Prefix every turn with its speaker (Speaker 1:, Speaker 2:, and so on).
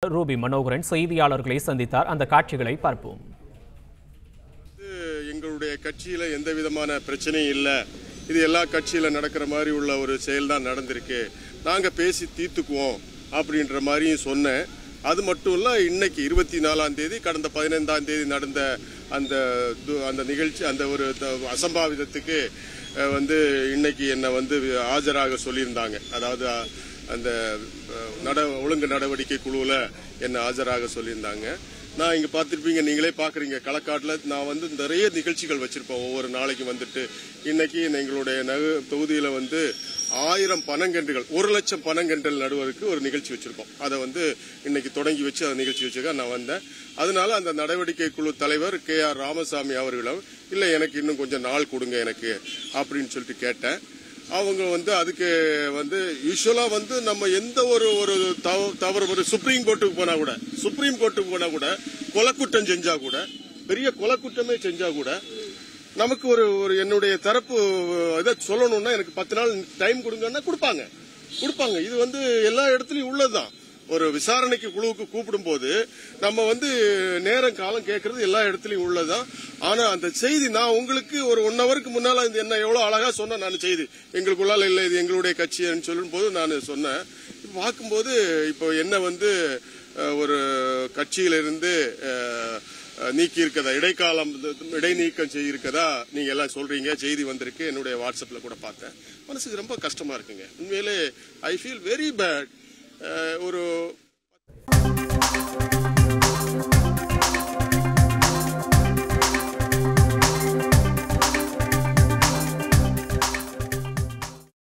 Speaker 1: Ruby Manoharan செய்தியாளர்களை சந்தித்தார் அந்த காட்சிகளை பார்ப்போம்
Speaker 2: இது எங்களுடைய கட்சியில எந்த விதமான பிரச்சனையும் இல்லை இது எல்லா கட்சியில நடக்கிற மாதிரி உள்ள ஒரு செயல் தான் நடந்திருக்கு நாங்க பேசி தீர்த்துக்குவோம் அப்படின்ற மாதிரியும் சொன்னேன் அது மட்டும் இல்ல இன்னைக்கு இருபத்தி நாலாம் தேதி கடந்த பதினைந்தாம் தேதி நடந்த அந்த து- அந்த நிகழ்ச்சி அந்த ஒரு த- அசம்பாவிதத்துக்கு அஹ், வந்து இன்னைக்கு என்னை வந்து ஆஜராக சொல்லியிருந்தாங்க அதாவது அஹ், அந்த அஹ், நட ஒழுங்கு நடவடிக்கை குழுவில் என்னை ஆஜராக சொல்லியிருந்தாங்க நான் இங்க பார்த்திருப்பீங்க நீங்களே பாக்குறீங்க களக்காட்டுல நான் வந்து நிறைய நிகழ்ச்சிகள் வச்சிருப்போம் ஒவ்வொரு நாளைக்கு வந்துட்டு இன்னைக்கு எங்களுடைய நகு தொகுதியில வந்து ஆயிரம் பனங்கன்றுகள் ஒரு லட்சம் பனங்கன்றுகள் நடுவதற்கு ஒரு நிகழ்ச்சி வச்சிருக்கோம் அதை வந்து இன்னைக்கு தொடங்கி வச்சு அந்த நிகழ்ச்சி வச்சுக்க நான் வந்தேன் அதனால அந்த நடவடிக்கை குழு தலைவர் கே ஆர் ராமசாமி அவர்களும் இல்ல எனக்கு இன்னும் கொஞ்சம் நாள் கொடுங்க எனக்கு அப்படின்னு சொல்லிட்டு கேட்டேன் அவங்க வந்து அதுக்கு வந்து யூஸ்வலா வந்து நம்ம எந்த ஒரு ஒரு தவ- தவறு ஒரு சுப்ரீம் கோர்ட்டுக்கு போனா கூட சுப்ரீம் கோர்ட்டுக்கு போனா கூட கொலக்குற்றம் செஞ்சா கூட பெரிய கொலக்குற்றமே செஞ்சா கூட நமக்கு ஒரு ஒரு என்னுடைய தரப்பு இதை சொல்லணும்னா எனக்கு பத்து நாள் டைம் கொடுங்கன்னா கொடுப்பாங்க கொடுப்பாங்க இது வந்து எல்லா இடத்துலயும் உள்ளதுதான் ஒரு விசாரணைக்கு குழுவுக்கு கூப்பிடும்போது நம்ம வந்து நேரம் காலம் கேட்கறது எல்லா இடத்துலயும் உள்ளதுதான் ஆனா அந்த செய்தி நான் உங்களுக்கு ஒரு ஒன் ஹவருக்கு முன்னால இது என்ன எவ்வளவு அழகா சொன்னேன் நான் செய்தி எங்களுக்குள்ளால இல்ல இது எங்களுடைய கட்சின்னு சொல்லும் போது நான் சொன்னேன் இப்ப பார்க்கும்போது இப்போ என்ன வந்து அஹ், ஒரு கட்சியிலிருந்து அஹ், அஹ், நீக்கி இருக்கதா இடைக்காலம் இடைநீக்கம் செய்யிருக்கதா நீங்க எல்லாம் சொல்றீங்க செய்தி வந்திருக்கு என்னுடைய வாட்ஸ்அப்ல கூட பார்த்தேன் மனசுக்கு ரொம்ப கஷ்டமா இருக்குங்க உண்மையிலே ஐ ஃபீல் வெரி பேட் ஒரு